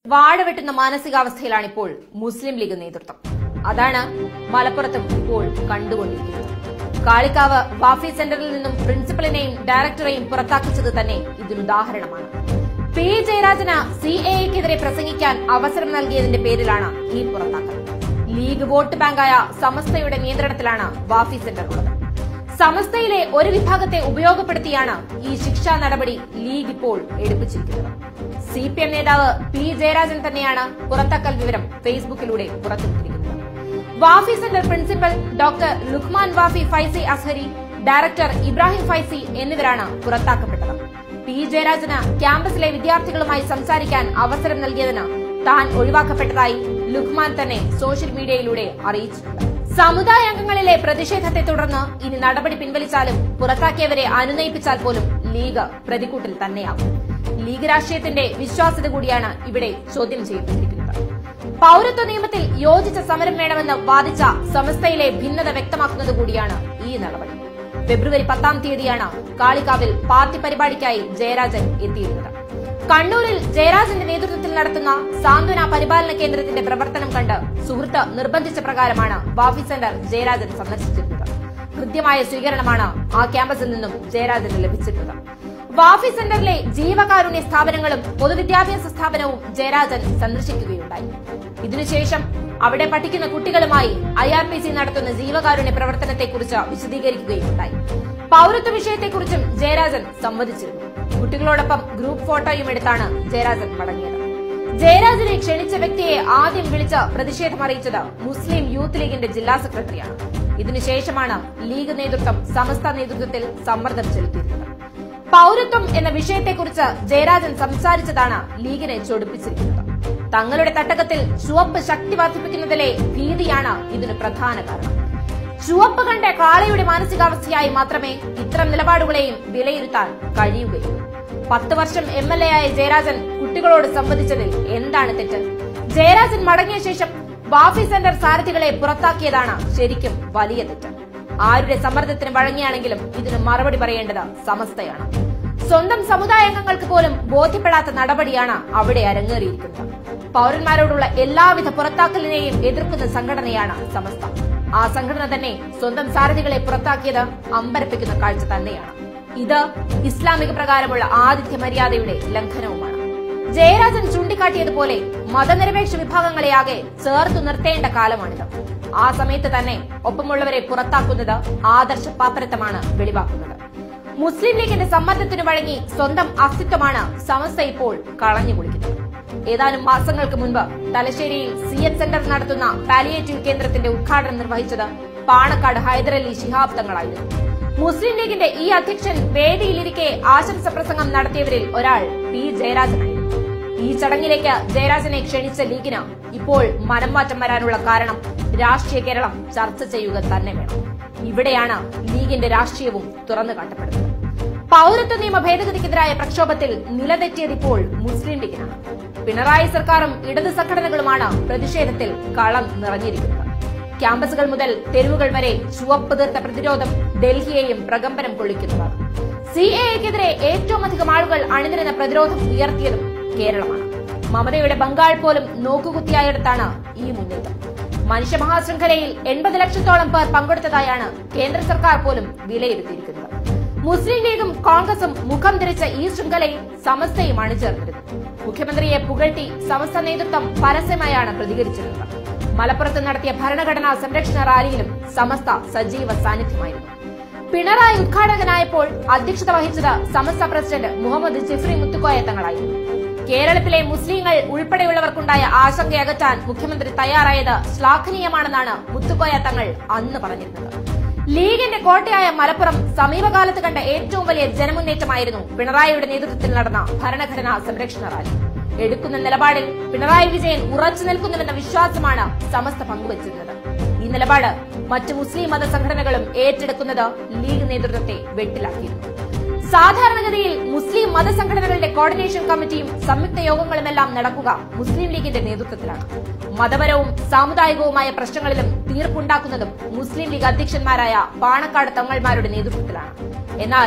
വാഴ വെട്ടുന്ന മാനസികാവസ്ഥയിലാണ് ഇപ്പോൾ മുസ്ലിം ലീഗ് നേതൃത്വം അതാണ് മലപ്പുറത്തും ഇപ്പോൾ കണ്ടുകൊണ്ടിരിക്കുന്നത് കാളിക്കാവ് വാഫി സെന്ററിൽ നിന്നും പ്രിൻസിപ്പലിനെയും ഡയറക്ടറെയും പുറത്താക്കിച്ചത് തന്നെ ഇതിനുദാഹരണമാണ് പി ജയരാജന് സി എക്കെതിരെ പ്രസംഗിക്കാൻ അവസരം നൽകിയതിന്റെ പേരിലാണ് ഈ പുറത്താക്കൽ ലീഗ് വോട്ട് ബാങ്കായ സമസ്തയുടെ നിയന്ത്രണത്തിലാണ് വാഫി സെന്റർ ഉള്ളത് സമസ്തയിലെ ഒരു വിഭാഗത്തെ ഉപയോഗപ്പെടുത്തിയാണ് ഈ ശിക്ഷാ നടപടി ലീഗ് ഇപ്പോൾ എടുപ്പിച്ചിരിക്കുന്നത് സി പി എം നേതാവ് പി ജയരാജൻ തന്നെയാണ് പുറത്താക്കൽ വിവരം ഫേസ്ബുക്കിലൂടെ പുറത്തുവിട്ടിരിക്കുന്നത് Wafy centre principal doctor Luqman Wafy Faizy Azhari director Ibrahim Faizy എന്നിവരാണ് പുറത്താക്കപ്പെട്ടത് പി ജയരാജന് ക്യാമ്പസിലെ വിദ്യാർത്ഥികളുമായി സംസാരിക്കാൻ അവസരം നൽകിയതിന് താൻ ഒഴിവാക്കപ്പെട്ടതായി ലുഖ്മാൻ തന്നെ സോഷ്യൽ മീഡിയയിലൂടെ അറിയിച്ചിട്ടുണ്ട് സമുദായ അംഗങ്ങളിലെ പ്രതിഷേധത്തെ തുടർന്ന് ഇനി നടപടി പിൻവലിച്ചാലും പുറത്താക്കിയവരെ അനുനയിപ്പിച്ചാൽ പോലും ലീഗ് പ്രതിക്കൂട്ടിൽ തന്നെയാവും ലീഗ് രാഷ്ട്രീയത്തിന്റെ വിശ്വാസ്യത കൂടിയാണ് ഇവിടെ ചോദ്യം ചെയ്യപ്പെട്ടിരിക്കുന്നത് പൌരത്വ നിയമത്തിൽ യോജിച്ച സമരം വേണമെന്ന് വാദിച്ച സമസ്തയിലെ ഭിന്നത വ്യക്തമാക്കുന്നത് കൂടിയാണ് ഈ നടപടി ഫെബ്രുവരി പത്താം തീയതിയാണ് കാളികാവിൽ പാർട്ടി പരിപാടിക്കായി ജയരാജൻ എത്തിയിരുന്നത് കണ്ണൂരിൽ ജയരാജന്റെ നേതൃത്വത്തിൽ നടത്തുന്ന സാന്ത്വന പരിപാലന കേന്ദ്രത്തിന്റെ പ്രവർത്തനം കണ്ട് സുഹൃത്ത് നിർബന്ധിച്ച പ്രകാരമാണ് വാഫി സെന്റർ ജയരാജൻ സന്ദർശിച്ചിരുന്നത് കൃത്യമായ സ്വീകരണമാണ് ആ ക്യാമ്പസിൽ നിന്നും ജയരാജന് ലഭിച്ചിട്ടുള്ളത് വാഫി സെന്ററിലെ ജീവകാരുണ്യ സ്ഥാപനങ്ങളും പൊതുവിദ്യാഭ്യാസ സ്ഥാപനവും ജയരാജൻ സന്ദർശിക്കുകയുണ്ടായി ഇതിനുശേഷം അവിടെ പഠിക്കുന്ന കുട്ടികളുമായി ഐ ആർ പി സി നടത്തുന്ന ജീവകാരുണ്യ പ്രവർത്തനത്തെക്കുറിച്ച് വിശദീകരിക്കുകയുണ്ടായി പൌരത്വ വിഷയത്തെക്കുറിച്ചും ജയരാജൻ സംവദിച്ചിരുന്നു കുട്ടികളോടൊപ്പം ഗ്രൂപ്പ് ഫോട്ടോയും എടുത്താണ് ജയരാജൻ മടങ്ങിയത് ജയരാജനെ ക്ഷണിച്ച വ്യക്തിയെ ആദ്യം വിളിച്ച് പ്രതിഷേധം അറിയിച്ചത് മുസ്ലിം യൂത്ത് ലീഗിന്റെ ജില്ലാ സെക്രട്ടറിയാണ് ഇതിനുശേഷമാണ് ലീഗ് നേതൃത്വം സമസ്ത നേതൃത്വത്തിൽ സമ്മർദ്ദം ചെലുത്തിയിരുന്നത് പൌരത്വം എന്ന വിഷയത്തെക്കുറിച്ച് ജയരാജൻ സംസാരിച്ചതാണ് ലീഗിനെ ചൊടിപ്പിച്ചിരിക്കുന്നത് തങ്ങളുടെ തട്ടകത്തിൽ ചുവപ്പ് ശക്തി വർദ്ധിപ്പിക്കുന്നതിലെ ഭീതിയാണ് ഇതിന് പ്രധാന കാരണം ചുവപ്പ് കണ്ട കാളയുടെ മാനസികാവസ്ഥയായി മാത്രമേ ഇത്തരം നിലപാടുകളെയും വിലയിരുത്താൻ കഴിയുകയുള്ളൂ പത്ത് വർഷം എം എൽ എ ആയ ജയരാജൻ കുട്ടികളോട് സംവദിച്ചതിൽ എന്താണ് തെറ്റ് ജയരാജൻ മടങ്ങിയ ശേഷം വാഫി സെന്റർ സാരഥികളെ പുറത്താക്കിയതാണ് ശരിക്കും വലിയ തെറ്റ് ആരുടെ സമ്മർദ്ദത്തിന് വഴങ്ങിയാണെങ്കിലും ഇതിന് മറുപടി പറയേണ്ടത് സമസ്തയാണ് സ്വന്തം സമുദായാംഗങ്ങൾക്ക് പോലും ബോധ്യപ്പെടാത്ത നടപടിയാണ് അവിടെ അരങ്ങേറിയിരിക്കുന്നത് പൌരന്മാരോടുള്ള എല്ലാവിധ പുറത്താക്കലിനെയും എതിർക്കുന്ന സംഘടനയാണ് സമസ്ത ആ സംഘടന തന്നെ സ്വന്തം സാരഥികളെ പുറത്താക്കിയത് അമ്പരപ്പിക്കുന്ന കാഴ്ച തന്നെയാണ് ഇത് ഇസ്ലാമിക പ്രകാരമുള്ള ആതിഥ്യ മര്യാദയുടെ ലംഘനവുമാണ് ജയരാജൻ ചൂണ്ടിക്കാട്ടിയതുപോലെ മതനിരപേക്ഷ വിഭാഗങ്ങളെയാകെ ചേർത്തു നിർത്തേണ്ട കാലമാണിത് ആ സമയത്ത് തന്നെ ഒപ്പമുള്ളവരെ പുറത്താക്കുന്നത് ആദർശ പാത്രത്വമാണ് വെളിവാക്കുന്നത് മുസ്ലിം ലീഗിന്റെ സമ്മർദ്ദത്തിന് വഴങ്ങി സ്വന്തം അസ്തിത്വമാണ് സമസ്ത ഇപ്പോൾ കളഞ്ഞു കുളിക്കുന്നത് ഏതാനും മാസങ്ങൾക്ക് മുൻപ് തലശ്ശേരിയിൽ സി എൻ സെന്റർ നടത്തുന്ന പാലിയേറ്റീവ് കേന്ദ്രത്തിന്റെ ഉദ്ഘാടനം നിർവഹിച്ചത് പാണക്കാട് ഹൈദരലി ശിഹാബ് തങ്ങളായിരുന്നു മുസ്ലിം ലീഗിന്റെ ഈ അധ്യക്ഷൻ വേദിയിലിരിക്കെ ആശംസ പ്രസംഗം നടത്തിയവരിൽ ഒരാൾ പി ജയരാജനായിരുന്നു ഈ ചടങ്ങിലേക്ക് ജയരാജനെ ക്ഷണിച്ച ലീഗിന് ഇപ്പോൾ മനംമാറ്റം വരാനുള്ള കാരണം രാഷ്ട്രീയ കേരളം ചർച്ച ചെയ്യുക തന്നെ വേണം ഇവിടെയാണ് ലീഗിന്റെ രാഷ്ട്രീയവും തുറന്നു കാട്ടപ്പെടുന്നത് പൌരത്വ നിയമ ഭേദഗതിക്കെതിരായ പ്രക്ഷോഭത്തിൽ നിലതെറ്റിയത് ഇപ്പോൾ മുസ്ലിം ലീഗിനാണ് പിണറായി സർക്കാരും ഇടത് സംഘടനകളുമാണ് പ്രതിഷേധത്തിൽ കളം നിറഞ്ഞിരിക്കുന്നത് ക്യാമ്പസുകൾ മുതൽ തെരുവുകൾ വരെ ചുവപ്പ് തീർത്ത പ്രതിരോധം ഡൽഹിയെയും പ്രകമ്പനം കൊള്ളിക്കുന്നതാണ് സി എക്കെതിരെ ഏറ്റവും അധികം ആളുകൾ അണിനിരുന്ന പ്രതിരോധം ഉയർത്തിയതും കേരളമാണ് മമതയുടെ ബംഗാൾ പോലും നോക്കുകുത്തിയായിടത്താണ് ഈ മുന്നേറ്റം മനുഷ്യ മഹാശൃംഖലയിൽ എൺപത് ലക്ഷത്തോളം പേർ പങ്കെടുത്തതായാണ് കേന്ദ്ര സർക്കാർ പോലും വിലയിരുത്തിയിരിക്കുന്നത് മുസ്ലിം ലീഗും കോൺഗ്രസും മുഖം തിരിച്ച ഈ ശൃംഖലയിൽ സമസ്തയും അണിചേർന്നിരുന്നു മുഖ്യമന്ത്രിയെ പുകഴ്ത്തി സമസ്ത നേതൃത്വം പരസ്യമായാണ് പ്രതികരിച്ചിരുന്നത് മലപ്പുറത്ത് നടത്തിയ ഭരണഘടനാ സംരക്ഷണ റാലിയിലും സമസ്ത സജീവ സാന്നിധ്യമായിരുന്നു പിണറായി ഉദ്ഘാടകനായപ്പോൾ അധ്യക്ഷത വഹിച്ചത് സമസ്ത പ്രസിഡന്റ് മുഹമ്മദ് ജിഫ്രി മുത്തുക്കോയ തങ്ങളായിരുന്നു കേരളത്തിലെ മുസ്ലിങ്ങൾ ഉൾപ്പെടെയുള്ളവർക്കുണ്ടായ ആശങ്ക അകറ്റാൻ മുഖ്യമന്ത്രി തയ്യാറായത് ശ്ലാഘനീയമാണെന്നാണ് മുത്തുക്കോയ തങ്ങൾ അന്ന് പറഞ്ഞിരുന്നത് ലീഗിന്റെ കോട്ടയായ മലപ്പുറം സമീപകാലത്ത് കണ്ട ഏറ്റവും വലിയ ജനമുന്നേറ്റമായിരുന്നു പിണറായിയുടെ നേതൃത്വത്തിൽ നടന്ന ഭരണഘടനാ സംരക്ഷണ റാലി എടുക്കുന്ന നിലപാടിൽ പിണറായി വിജയൻ ഉറച്ചു നിൽക്കുന്നുവെന്ന വിശ്വാസമാണ് സമസ്ത പങ്കുവച്ചിരുന്നത് ഈ നിലപാട് മറ്റ് മുസ്ലിം മത സംഘടനകളും ഏറ്റെടുക്കുന്നത് ലീഗ് നേതൃത്വത്തെ വെട്ടിലാക്കിയിരുന്നു സാധാരണഗതിയിൽ മുസ്ലിം മതസംഘടനകളുടെ കോർഡിനേഷൻ കമ്മിറ്റിയും സംയുക്ത യോഗങ്ങളുമെല്ലാം നടക്കുക മുസ്ലിം ലീഗിന്റെ നേതൃത്വത്തിലാണ് മതപരവും സാമുദായികവുമായ പ്രശ്നങ്ങളിലും തീർപ്പുണ്ടാക്കുന്നതും മുസ്ലിം ലീഗ് അധ്യക്ഷന്മാരായ പാണക്കാട് തങ്ങൾമാരുടെ നേതൃത്വത്തിലാണ് എന്നാൽ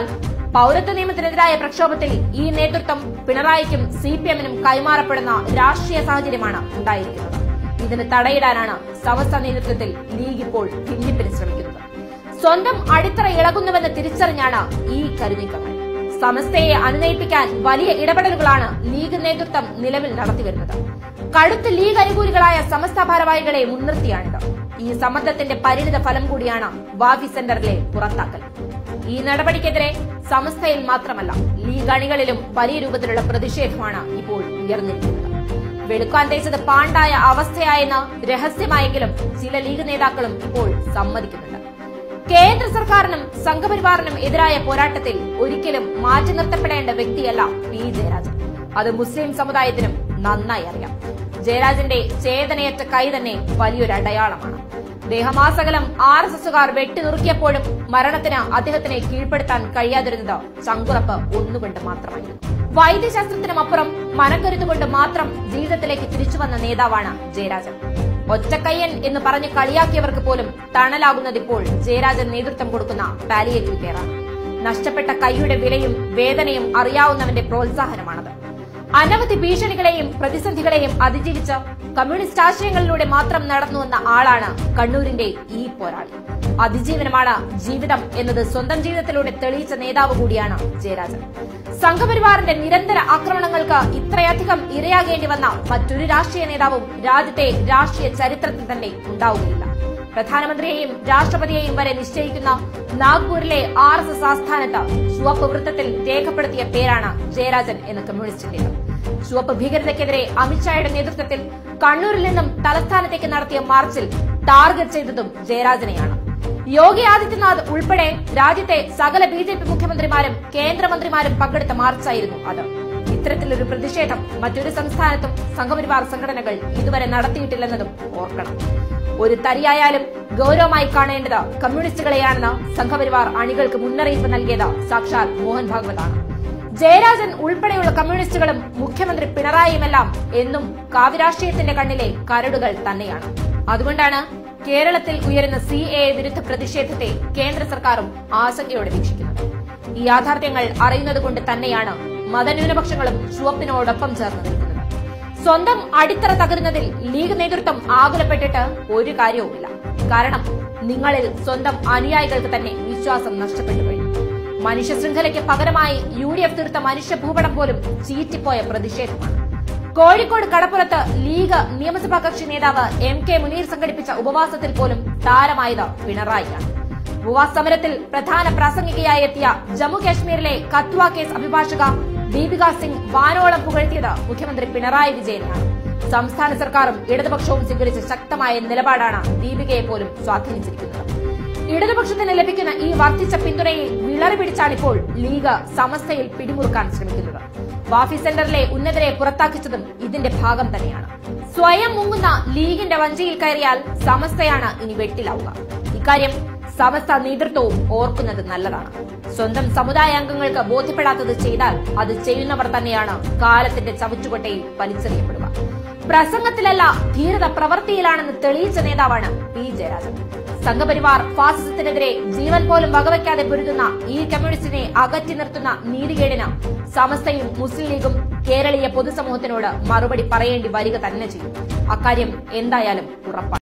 പൌരത്വ നിയമത്തിനെതിരായ പ്രക്ഷോഭത്തിൽ ഈ നേതൃത്വം പിണറായിക്കും സി പി എമ്മിനും കൈമാറപ്പെടുന്ന രാഷ്ട്രീയ സാഹചര്യമാണ് ഉണ്ടായിരിക്കുന്നത് ഇതിന് തടയിടാനാണ് സമസ്ത നേതൃത്വത്തിൽ ലീഗ് ഇപ്പോൾ ഭിന്നിപ്പിന് ശ്രമിക്കുന്നത് സ്വന്തം അടിത്തറ ഇളകുന്നുവെന്ന് തിരിച്ചറിഞ്ഞാണ് ഈ കരുനീക്കങ്ങൾ സമസ്തയെ അനുനയിപ്പിക്കാൻ വലിയ ഇടപെടലുകളാണ് ലീഗ് നേതൃത്വം നിലവിൽ നടത്തിവരുന്നത് കടുത്ത ലീഗ് അനുകൂലികളായ സമസ്ത ഭാരവാഹികളെ മുൻനിർത്തിയാണിത് ഈ സമ്മർദ്ദത്തിന്റെ പരിണിത ഫലം കൂടിയാണ് വാഫി സെന്ററിലെ പുറത്താക്കൽ ഈ നടപടിക്കെതിരെ സമസ്തയിൽ മാത്രമല്ല ലീഗ് അണികളിലും വലിയ രൂപത്തിലുള്ള പ്രതിഷേധമാണ് ഇപ്പോൾ ഉയർന്നിരിക്കുന്നത് വെളുക്കാൻ തേച്ചത് പാണ്ടായ അവസ്ഥയായെന്ന് രഹസ്യമായെങ്കിലും ചില ലീഗ് നേതാക്കളും ഇപ്പോൾ സമ്മതിക്കുന്നുണ്ട് കേന്ദ്ര സർക്കാരിനും സംഘപരിവാറിനും എതിരായ പോരാട്ടത്തിൽ ഒരിക്കലും മാറ്റി നിർത്തപ്പെടേണ്ട വ്യക്തിയല്ല പി ജയരാജൻ അത് മുസ്ലിം സമുദായത്തിനും നന്നായി അറിയാം ജയരാജന്റെ ചേതനയറ്റ കൈ തന്നെ വലിയൊരു അടയാളമാണ് ദേഹമാസകലം ആർ എസ് എസുകാർ വെട്ടിനുറുക്കിയപ്പോഴും മരണത്തിന് അദ്ദേഹത്തിനെ കീഴ്പ്പെടുത്താൻ കഴിയാതിരുന്നത് ചങ്കുറപ്പ് ഒന്നുകൊണ്ട് മാത്രമായിരുന്നു വൈദ്യശാസ്ത്രത്തിനുമപ്പുറം മനക്കരുത്തുകൊണ്ട് മാത്രം ജീവിതത്തിലേക്ക് തിരിച്ചുവന്ന നേതാവാണ് ജയരാജൻ ഒറ്റക്കയ്യൻ എന്ന് പറഞ്ഞ് കളിയാക്കിയവർക്ക് പോലും തണലാകുന്നതിപ്പോൾ ജയരാജൻ നേതൃത്വം കൊടുക്കുന്ന പാലിയേറ്റീവ് കെയറാണ് നഷ്ടപ്പെട്ട കൈയുടെ വിലയും വേദനയും അറിയാവുന്നവന്റെ പ്രോത്സാഹനമാണത് അനവധി ഭീഷണികളെയും പ്രതിസന്ധികളെയും അതിജീവിച്ച് കമ്മ്യൂണിസ്റ്റ് ആശയങ്ങളിലൂടെ മാത്രം നടന്നുവന്ന ആളാണ് കണ്ണൂരിന്റെ ഈ പോരാളി അതിജീവനമാണ് ജീവിതം എന്നത് സ്വന്തം ജീവിതത്തിലൂടെ തെളിയിച്ച നേതാവ് കൂടിയാണ് ജയരാജൻ സംഘപരിവാറിന്റെ നിരന്തര ആക്രമണങ്ങൾക്ക് ഇത്രയധികം ഇരയാകേണ്ടി വന്ന മറ്റൊരു രാഷ്ട്രീയ നേതാവും രാജ്യത്തെ രാഷ്ട്രീയ ചരിത്രത്തിൽ തന്നെ ഉണ്ടാവുകയില്ല പ്രധാനമന്ത്രിയെയും രാഷ്ട്രപതിയെയും വരെ നിശ്ചയിക്കുന്ന നാഗ്പൂരിലെ ആർ എസ് എസ് ആസ്ഥാനത്ത് ചുവപ്പ് വൃത്തത്തിൽ രേഖപ്പെടുത്തിയ പേരാണ് ജയരാജൻ എന്ന കമ്മ്യൂണിസ്റ്റിന്റേത് ചുവപ്പ് ഭീകരതയ്ക്കെതിരെ അമിത്ഷായുടെ നേതൃത്വത്തിൽ കണ്ണൂരിൽ നിന്നും തലസ്ഥാനത്തേക്ക് നടത്തിയ മാർച്ചിൽ ടാർഗറ്റ് ചെയ്തതും ജയരാജനെയാണ് യോഗി ആദിത്യനാഥ് ഉൾപ്പെടെ രാജ്യത്തെ സകല ബി ജെ പി മുഖ്യമന്ത്രിമാരും കേന്ദ്രമന്ത്രിമാരും പങ്കെടുത്ത മാർച്ചായിരുന്നു അത് ഇത്തരത്തിലൊരു പ്രതിഷേധം മറ്റൊരു സംസ്ഥാനത്തും സംഘപരിവാർ സംഘടനകൾ ഇതുവരെ നടത്തിയിട്ടില്ലെന്നതും ഓർക്കണം ഒരു തരിയായാലും ഗൌരവമായി കാണേണ്ടത് കമ്മ്യൂണിസ്റ്റുകളെയാണെന്ന് സംഘപരിവാർ അണികൾക്ക് മുന്നറിയിപ്പ് നൽകിയത് സാക്ഷാൽ മോഹൻ ഭാഗവതാണ് ജയരാജൻ ഉൾപ്പെടെയുള്ള കമ്മ്യൂണിസ്റ്റുകളും മുഖ്യമന്ത്രി പിണറായിയുമെല്ലാം എന്നും കാവ്യരാഷ്ട്രീയത്തിന്റെ കണ്ണിലെ കരടുകൾ തന്നെയാണ് അതുകൊണ്ടാണ് കേരളത്തിൽ ഉയരുന്ന സി എ വിരുദ്ധ പ്രതിഷേധത്തെ കേന്ദ്ര സർക്കാരും ആശങ്കയോടെ വീക്ഷിക്കുന്നത് ഈ യാഥാർത്ഥ്യങ്ങൾ അറിയുന്നത് കൊണ്ട് തന്നെയാണ് മതന്യൂനപക്ഷങ്ങളും ചുവപ്പിനോടൊപ്പം ചേർന്ന് നിൽക്കുന്നത് സ്വന്തം അടിത്തറ തകരുന്നതിൽ ലീഗ് നേതൃത്വം ആകുലപ്പെട്ടിട്ട് ഒരു കാര്യവുമില്ല കാരണം നിങ്ങളിൽ സ്വന്തം അനുയായികൾക്ക് തന്നെ വിശ്വാസം നഷ്ടപ്പെട്ടു കഴിഞ്ഞു മനുഷ്യ ശൃംഖലയ്ക്ക് പകരമായി യു ഡി എഫ് തീർത്ത മനുഷ്യ ഭൂപടം പോലും ചീറ്റിപ്പോയ പ്രതിഷേധമാണ് കോഴിക്കോട് കടപ്പുറത്ത് ലീഗ് നിയമസഭാ കക്ഷി നേതാവ് എം കെ മുനീർ സംഘടിപ്പിച്ച ഉപവാസത്തിൽ പോലും താരമായത് പിണറായിയാണ് ഉപവാസ സമരത്തിൽ പ്രധാന പ്രാസംഗികയായി എത്തിയ ജമ്മു കാശ്മീരിലെ കത്വ കേസ് അഭിഭാഷക ദീപിക സിംഗ് വാനോളം പുകഴ്ത്തിയത് മുഖ്യമന്ത്രി പിണറായി വിജയനാണ് സംസ്ഥാന സർക്കാരും ഇടതുപക്ഷവും സ്വീകരിച്ച ശക്തമായ നിലപാടാണ് ദീപികയെ പോലും സ്വാധീനിച്ചിരിക്കുന്നത് ഇടതുപക്ഷത്തിന് ലഭിക്കുന്ന ഈ വർദ്ധിച്ച പിന്തുണയിൽ വിളറി പിടിച്ചാണിപ്പോൾ ലീഗ് സമസ്തയിൽ പിടിമുറുക്കാൻ ശ്രമിക്കുന്നത് വാഫി സെന്ററിലെ ഉന്നതരെ പുറത്താക്കിച്ചതും ഇതിന്റെ ഭാഗം തന്നെയാണ് സ്വയം മുങ്ങുന്ന ലീഗിന്റെ വഞ്ചിയിൽ കയറിയാൽ സമസ്തയാണ് ഇനി വെട്ടിലാവുക ഇക്കാര്യം സമസ്ത നേതൃത്വവും ഓർക്കുന്നത് നല്ലതാണ് സ്വന്തം സമുദായ അംഗങ്ങൾക്ക് ബോധ്യപ്പെടാത്തത് ചെയ്താൽ അത് ചെയ്യുന്നവർ തന്നെയാണ് കാലത്തിന്റെ ചവിറ്റുകൊട്ടയിൽ വലിച്ചെറിയപ്പെടുക പ്രസംഗത്തിലല്ല ധീരത പ്രവൃത്തിയിലാണെന്ന് തെളിയിച്ച നേതാവാണ് പി ജയരാജൻ സംഘപരിവാർ ഫാസിസത്തിനെതിരെ ജീവൻ പോലും വകവയ്ക്കാതെ പൊരുതുന്ന ഈ കമ്മ്യൂണിസ്റ്റിനെ അകറ്റി നിർത്തുന്ന നീതികേടിന് സമസ്തയും മുസ്ലിം ലീഗും കേരളീയ പൊതുസമൂഹത്തിനോട് മറുപടി പറയേണ്ടി വരിക തന്നെ ചെയ്യും അക്കാര്യം എന്തായാലും ഉറപ്പാണ്